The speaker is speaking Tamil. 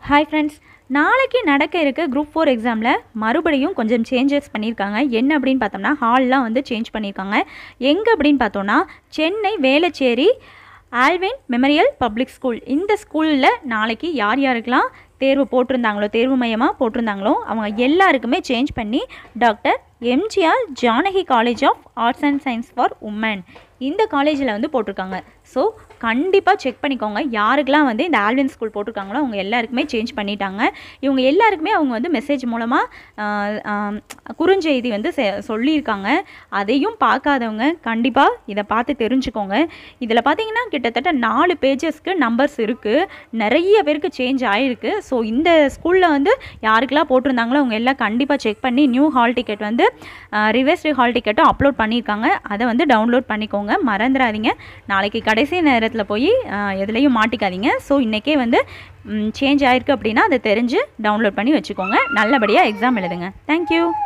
ஹாய் ஃப்ரெண்ட்ஸ் நாளைக்கு நடக்க இருக்க குரூப் ஃபோர் எக்ஸாமில் மறுபடியும் கொஞ்சம் சேஞ்சஸ் பண்ணியிருக்காங்க என்ன அப்படின்னு பார்த்தோம்னா ஹால்லாம் வந்து சேஞ்ச் பண்ணியிருக்காங்க எங்கே அப்படின்னு பார்த்தோன்னா Chennai Velachery Alwin memorial public school இந்த ஸ்கூலில் நாளைக்கு யார் யாருக்கெல்லாம் தேர்வு போட்டிருந்தாங்களோ தேர்வு மையமாக போட்டிருந்தாங்களோ அவங்க எல்லாருக்குமே சேஞ்ச் பண்ணி doctor MGR Janaki college of arts and science for women இந்த காலேஜில் வந்து போட்டிருக்காங்க ஸோ கண்டிப்பாக செக் பண்ணிக்கோங்க யாருக்கெல்லாம் வந்து இந்த ஆல்வின் ஸ்கூல் போட்டிருக்காங்களோ அவங்க எல்லாருக்குமே சேஞ்ச் பண்ணிட்டாங்க இவங்க எல்லாருக்குமே அவங்க வந்து மெசேஜ் மூலமாக குறுஞ்செய்தி வந்து செ- சொல்லியிருக்காங்க அதையும் பார்க்காதவங்க கண்டிப்பாக இதை பார்த்து தெரிஞ்சுக்கோங்க இதில் பார்த்தீங்கன்னா கிட்டத்தட்ட நாலு பேஜஸ்க்கு நம்பர்ஸ் இருக்குது நிறைய பேருக்கு சேஞ்ச் ஆகிருக்கு ஸோ இந்த ஸ்கூலில் வந்து யாருக்கெல்லாம் போட்டிருந்தாங்களோ அவங்க எல்லாம் கண்டிப்பாக செக் பண்ணி நியூ ஹால் டிக்கெட் வந்து ரிவர்ஸ்டு ஹால் டிக்கெட்டும் அப்லோட் பண்ணியிருக்காங்க அதை வந்து டவுன்லோட் பண்ணிக்கோங்க மறந்துடாதீங்க நாளைக்கு கடைசி நேரத்தில் போய் அஹ், எதுலேயும் மாட்டிக்காதீங்க ஸோ இன்றைக்கே வந்து சேஞ்ச் ஆயிருக்கு அப்படின்னா அதை தெரிஞ்சு டவுன்லோட் பண்ணி வச்சுக்கோங்க நல்லபடியாக எக்ஸாம் எழுதுங்க தேங்க்யூ